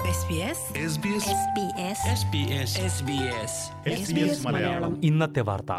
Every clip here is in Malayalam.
SBS SBS SBS മലയാളം ഇന്നത്തെ വാർത്ത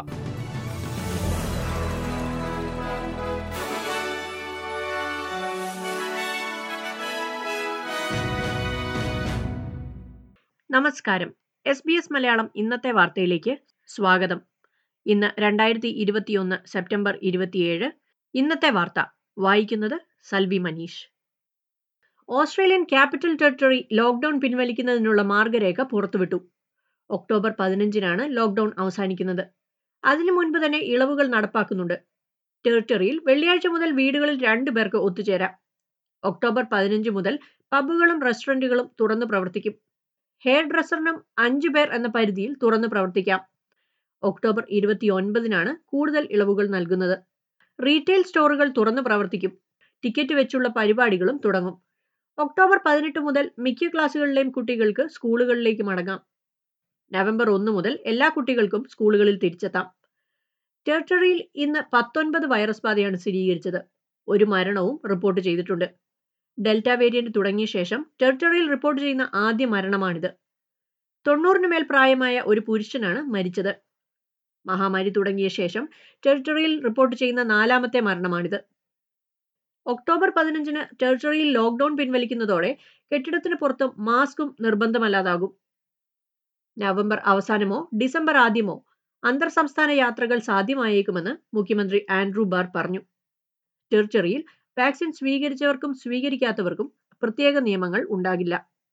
നമസ്കാരം എസ് ബി എസ് മലയാളം ഇന്നത്തെ വാർത്തയിലേക്ക് സ്വാഗതം ഇന്ന് രണ്ടായിരത്തി ഇരുപത്തിയൊന്ന് സെപ്റ്റംബർ ഇരുപത്തിയേഴ് ഇന്നത്തെ വാർത്ത വായിക്കുന്നത് Salvi Manish Australian capital territory lockdown പിൻവലിക്കുന്നതിനുള്ള മാർഗരേഖ പുറത്തുവിട്ടു ഒക്ടോബർ പതിനഞ്ചിനാണ് ലോക്ക്ഡൌൺ അവസാനിക്കുന്നത് അതിനു മുൻപ് തന്നെ ഇളവുകൾ നടപ്പാക്കുന്നുണ്ട് ടെറിട്ടറിയിൽ വെള്ളിയാഴ്ച മുതൽ വീടുകളിൽ രണ്ടു പേർക്ക് ഒത്തുചേരാം ഒക്ടോബർ പതിനഞ്ച് മുതൽ പബ്ബുകളും റെസ്റ്റോറന്റുകളും തുറന്നു പ്രവർത്തിക്കും ഹെയർ ഡ്രസ്സറിനും അഞ്ചു പേർ എന്ന പരിധിയിൽ തുറന്നു പ്രവർത്തിക്കാം ഒക്ടോബർ ഇരുപത്തിയൊൻപതിനാണ് കൂടുതൽ ഇളവുകൾ നൽകുന്നത് റീറ്റെയിൽ സ്റ്റോറുകൾ തുറന്നു പ്രവർത്തിക്കും ടിക്കറ്റ് വെച്ചുള്ള പരിപാടികളും തുടങ്ങും ഒക്ടോബർ പതിനെട്ട് മുതൽ മിക്ക ക്ലാസ്സുകളിലെയും കുട്ടികൾക്ക് സ്കൂളുകളിലേക്ക് മടങ്ങാം നവംബർ ഒന്ന് മുതൽ എല്ലാ കുട്ടികൾക്കും സ്കൂളുകളിൽ തിരിച്ചെത്താം ടെറിട്ടറിയിൽ ഇന്ന് പത്തൊൻപത് വൈറസ് ബാധയാണ് സ്ഥിരീകരിച്ചത് ഒരു മരണവും റിപ്പോർട്ട് ചെയ്തിട്ടുണ്ട് ഡെൽറ്റ വേരിയന്റ് തുടങ്ങിയ ശേഷം ടെറിട്ടറിയിൽ റിപ്പോർട്ട് ചെയ്യുന്ന ആദ്യ മരണമാണിത് തൊണ്ണൂറിന് മേൽ പ്രായമായ ഒരു പുരുഷനാണ് മരിച്ചത് മഹാമാരി തുടങ്ങിയ ശേഷം ടെറിട്ടറിയിൽ റിപ്പോർട്ട് ചെയ്യുന്ന നാലാമത്തെ മരണമാണിത് ഒക്ടോബർ പതിനഞ്ചിന് ടെറിട്ടറിയിൽ ലോക്ക്ഡൌൺ പിൻവലിക്കുന്നതോടെ കെട്ടിടത്തിന് പുറത്ത് മാസ്കും നിർബന്ധമല്ലാതാകും നവംബർ അവസാനമോ ഡിസംബർ ആദ്യമോ അന്തർ സംസ്ഥാന യാത്രകൾ സാധ്യമായേക്കുമെന്ന് മുഖ്യമന്ത്രി ആൻഡ്രൂ ബാർ പറഞ്ഞു ടെറിട്ടറിയിൽ വാക്സിൻ സ്വീകരിച്ചവർക്കും സ്വീകരിക്കാത്തവർക്കും പ്രത്യേക നിയമങ്ങൾ ഉണ്ടാകില്ല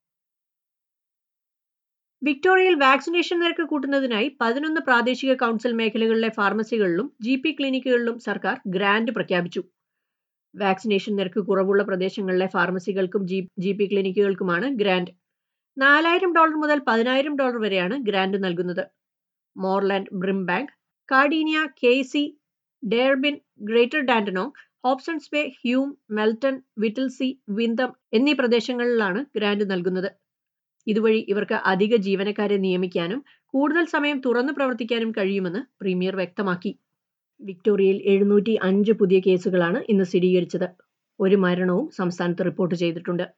വിക്ടോറിയയിൽ വാക്സിനേഷൻ നിരക്ക് കൂട്ടുന്നതിനായി പതിനൊന്ന് പ്രാദേശിക കൗൺസിൽ മേഖലകളിലെ ഫാർമസികളിലും ജി പി ക്ലിനിക്കുകളിലും സർക്കാർ ഗ്രാന്റ് പ്രഖ്യാപിച്ചു വാക്സിനേഷൻ നിരക്ക് കുറവുള്ള പ്രദേശങ്ങളിലെ ഫാർമസികൾക്കും ജി ജി പി ക്ലിനിക്കുകൾക്കുമാണ് ഗ്രാന്റ് നാലായിരം ഡോളർ മുതൽ പതിനായിരം ഡോളർ വരെയാണ് ഗ്രാന്റ് നൽകുന്നത് Moreland Brimbank Cardinia K C Darebin Greater Dandenong Hobsons Bay Hume Melton Whittlesea Wyndham എന്നീ പ്രദേശങ്ങളിലാണ് ഗ്രാന്റ് നൽകുന്നത് ഇതുവഴി ഇവർക്ക് അധിക ജീവനക്കാരെ നിയമിക്കാനും കൂടുതൽ സമയം തുറന്നു പ്രവർത്തിക്കാനും കഴിയുമെന്ന് പ്രീമിയർ വ്യക്തമാക്കി വിക്ടോറിയയിൽ എഴുന്നൂറ്റി അഞ്ച് പുതിയ കേസുകളാണ് ഇന്ന് സ്ഥിരീകരിച്ചത് ഒരു മരണവും സംസ്ഥാനത്ത് റിപ്പോർട്ട് ചെയ്തിട്ടുണ്ട്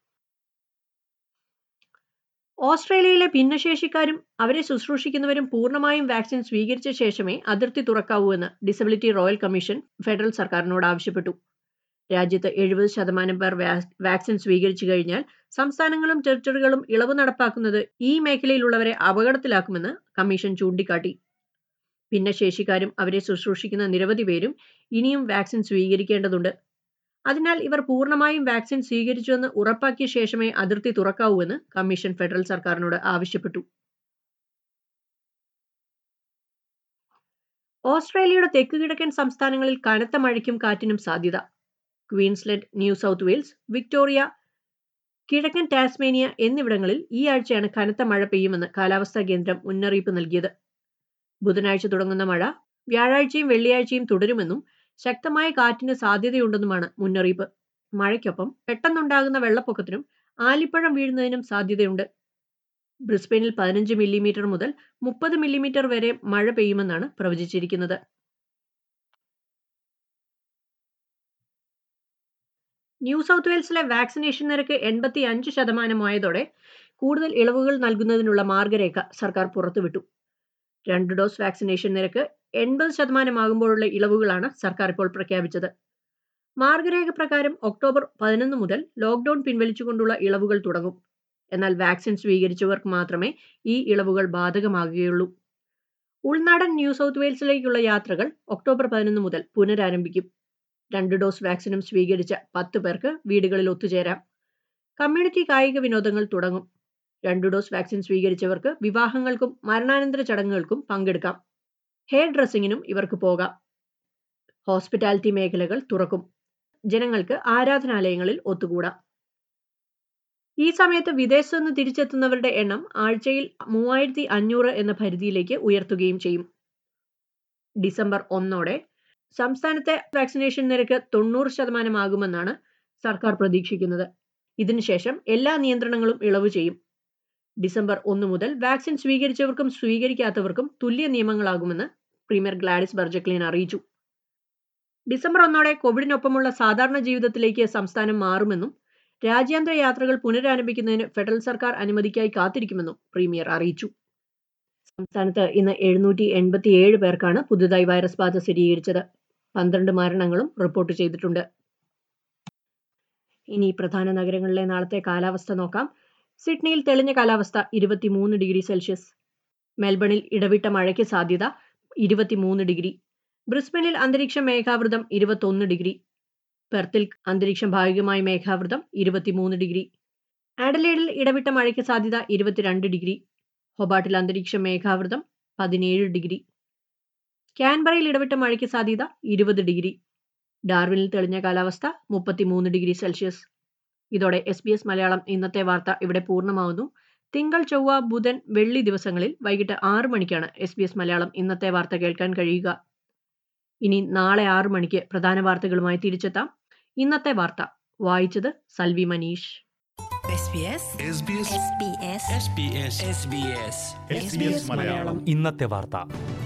ഓസ്ട്രേലിയയിലെ ഭിന്നശേഷിക്കാരും അവരെ ശുശ്രൂഷിക്കുന്നവരും പൂർണ്ണമായും വാക്സിൻ സ്വീകരിച്ച ശേഷമേ അതിർത്തി തുറക്കാവൂ എന്ന് ഡിസബിലിറ്റി റോയൽ കമ്മീഷൻ ഫെഡറൽ സർക്കാരിനോട് ആവശ്യപ്പെട്ടു രാജ്യത്ത് എഴുപത് ശതമാനം പേർ വാക്സിൻ സ്വീകരിച്ചു കഴിഞ്ഞാൽ സംസ്ഥാനങ്ങളും ടെറിട്ടറികളും ഇളവ് നടപ്പാക്കുന്നത് ഈ മേഖലയിലുള്ളവരെ അപകടത്തിലാക്കുമെന്ന് കമ്മീഷൻ ചൂണ്ടിക്കാട്ടി ഭിന്നശേഷിക്കാരും അവരെ ശുശ്രൂഷിക്കുന്ന നിരവധി പേരും ഇനിയും വാക്സിൻ സ്വീകരിക്കേണ്ടതുണ്ട് അതിനാൽ ഇവർ പൂർണ്ണമായും വാക്സിൻ സ്വീകരിച്ചുവെന്ന് ഉറപ്പാക്കിയ ശേഷമേ അതിർത്തി തുറക്കാവൂ എന്ന് കമ്മീഷൻ ഫെഡറൽ സർക്കാരിനോട് ആവശ്യപ്പെട്ടു ഓസ്ട്രേലിയയുടെ തെക്ക് കിഴക്കൻ സംസ്ഥാനങ്ങളിൽ കനത്ത മഴയ്ക്കും കാറ്റിനും സാധ്യത Queensland New South Wales Victoria കിഴക്കൻ ടാസ്മേനിയ എന്നിവിടങ്ങളിൽ ഈ ആഴ്ചയാണ് കനത്ത മഴ പെയ്യുമെന്ന് കാലാവസ്ഥാ കേന്ദ്രം മുന്നറിയിപ്പ് നൽകിയത് ബുധനാഴ്ച തുടങ്ങുന്ന മഴ വ്യാഴാഴ്ചയും വെള്ളിയാഴ്ചയും തുടരുമെന്നും ശക്തമായ കാറ്റിന് സാധ്യതയുണ്ടെന്നുമാണ് മുന്നറിയിപ്പ് മഴയ്ക്കൊപ്പം പെട്ടെന്നുണ്ടാകുന്ന വെള്ളപ്പൊക്കത്തിനും ആലിപ്പഴം വീഴുന്നതിനും സാധ്യതയുണ്ട് ബ്രിസ്ബെയിനിൽ പതിനഞ്ച് മില്ലിമീറ്റർ മുതൽ മുപ്പത് മില്ലിമീറ്റർ വരെ മഴ പെയ്യുമെന്നാണ് പ്രവചിച്ചിരിക്കുന്നത് ന്യൂ സൗത്ത് വെയിൽസിലെ വാക്സിനേഷൻ നിരക്ക് എൺപത്തി അഞ്ച് ശതമാനമായതോടെ കൂടുതൽ ഇളവുകൾ നൽകുന്നതിനുള്ള മാർഗരേഖ സർക്കാർ പുറത്തുവിട്ടു രണ്ട് ഡോസ് വാക്സിനേഷൻ നിരക്ക് എൺപത് ശതമാനമാകുമ്പോഴുള്ള ഇളവുകളാണ് സർക്കാർ ഇപ്പോൾ പ്രഖ്യാപിച്ചത് മാർഗരേഖ പ്രകാരം ഒക്ടോബർ പതിനൊന്ന് മുതൽ ലോക്ക്ഡൌൺ പിൻവലിച്ചുകൊണ്ടുള്ള ഇളവുകൾ തുടങ്ങും എന്നാൽ വാക്സിൻ സ്വീകരിച്ചവർക്ക് മാത്രമേ ഈ ഇളവുകൾ ബാധകമാകുകയുള്ളൂ ഉൾനാടൻ ന്യൂ സൗത്ത് വെയിൽസിലേക്കുള്ള യാത്രകൾ ഒക്ടോബർ പതിനൊന്ന് മുതൽ പുനരാരംഭിക്കും രണ്ട് ഡോസ് വാക്സിനും സ്വീകരിച്ച പത്ത് പേർക്ക് വീടുകളിൽ ഒത്തുചേരാം കമ്മ്യൂണിറ്റി കായിക വിനോദങ്ങൾ തുടങ്ങും രണ്ട് ഡോസ് വാക്സിൻ സ്വീകരിച്ചവർക്ക് വിവാഹങ്ങൾക്കും മരണാനന്തര ചടങ്ങുകൾക്കും പങ്കെടുക്കാം ഹെയർ ഡ്രസ്സിങ്ങിനും ഇവർക്ക് പോകാം ഹോസ്പിറ്റാലിറ്റി മേഖലകൾ തുറക്കും ജനങ്ങൾക്ക് ആരാധനാലയങ്ങളിൽ ഒത്തുകൂടാം ഈ സമയത്ത് വിദേശത്തു നിന്ന് തിരിച്ചെത്തുന്നവരുടെ എണ്ണം ആഴ്ചയിൽ മൂവായിരത്തി അഞ്ഞൂറ് എന്ന പരിധിയിലേക്ക് ഉയർത്തുകയും ചെയ്യും ഡിസംബർ ഒന്നോടെ സംസ്ഥാനത്തെ വാക്സിനേഷൻ നിരക്ക് തൊണ്ണൂറ് ശതമാനമാകുമെന്നാണ് സർക്കാർ പ്രതീക്ഷിക്കുന്നത് ഇതിനുശേഷം എല്ലാ നിയന്ത്രണങ്ങളും ഇളവ് ചെയ്യും ഡിസംബർ ഒന്ന് മുതൽ വാക്സിൻ സ്വീകരിച്ചവർക്കും സ്വീകരിക്കാത്തവർക്കും തുല്യ നിയമങ്ങളാകുമെന്ന് പ്രീമിയർ ഗ്ലാഡിസ് ബർജക്ലിൻ അറിയിച്ചു ഡിസംബർ ഒന്നോടെ കോവിഡിനൊപ്പമുള്ള സാധാരണ ജീവിതത്തിലേക്ക് സംസ്ഥാനം മാറുമെന്നും രാജ്യാന്തര യാത്രകൾ പുനരാരംഭിക്കുന്നതിന് ഫെഡറൽ സർക്കാർ അനുമതിക്കായി കാത്തിരിക്കുമെന്നും പ്രീമിയർ അറിയിച്ചു സംസ്ഥാനത്ത് ഇന്ന് എഴുന്നൂറ്റി എൺപത്തിയേഴ് പേർക്കാണ് പുതുതായി വൈറസ് ബാധ സ്ഥിരീകരിച്ചത് പന്ത്രണ്ട് മരണങ്ങളും റിപ്പോർട്ട് ചെയ്തിട്ടുണ്ട് ഇനി പ്രധാന നഗരങ്ങളിലെ നാളത്തെ കാലാവസ്ഥ നോക്കാം സിഡ്നിയിൽ തെളിഞ്ഞ കാലാവസ്ഥ ഇരുപത്തിമൂന്ന് ഡിഗ്രി സെൽഷ്യസ് മെൽബണിൽ ഇടവിട്ട മഴയ്ക്ക് സാധ്യത ഇരുപത്തിമൂന്ന് ഡിഗ്രി ബ്രിസ്ബനിൽ അന്തരീക്ഷം മേഘാവൃതം ഇരുപത്തൊന്ന് ഡിഗ്രി പെർത്തിൽ അന്തരീക്ഷം ഭാഗികമായി മേഘാവൃതം ഇരുപത്തിമൂന്ന് ഡിഗ്രി ആഡലേഡിൽ ഇടവിട്ട മഴയ്ക്ക് സാധ്യത ഇരുപത്തിരണ്ട് ഡിഗ്രി ഹൊബാട്ടിൽ അന്തരീക്ഷം മേഘാവൃതം പതിനേഴ് ഡിഗ്രി ക്യാൻബറയിൽ ഇടവിട്ട മഴയ്ക്ക് സാധ്യത ഇരുപത് ഡിഗ്രി ഡാർവിനിൽ തെളിഞ്ഞ കാലാവസ്ഥ മുപ്പത്തിമൂന്ന് ഡിഗ്രി സെൽഷ്യസ് ഇതോടെ എസ് ബി എസ് മലയാളം ഇന്നത്തെ വാർത്ത ഇവിടെ പൂർണ്ണമാവുന്നു തിങ്കൾ ചൊവ്വ ബുധൻ വെള്ളി ദിവസങ്ങളിൽ വൈകിട്ട് ആറ് മണിക്കാണ് എസ് ബി എസ് മലയാളം ഇന്നത്തെ വാർത്ത കേൾക്കാൻ കഴിയുക ഇനി നാളെ ആറ് മണിക്ക് പ്രധാന വാർത്തകളുമായി തിരിച്ചെത്താം ഇന്നത്തെ വാർത്ത വായിച്ചത് Salvi Manish SBS SBS SBS SBS SBS Malayalam ഇന്നത്തെ വാർത്ത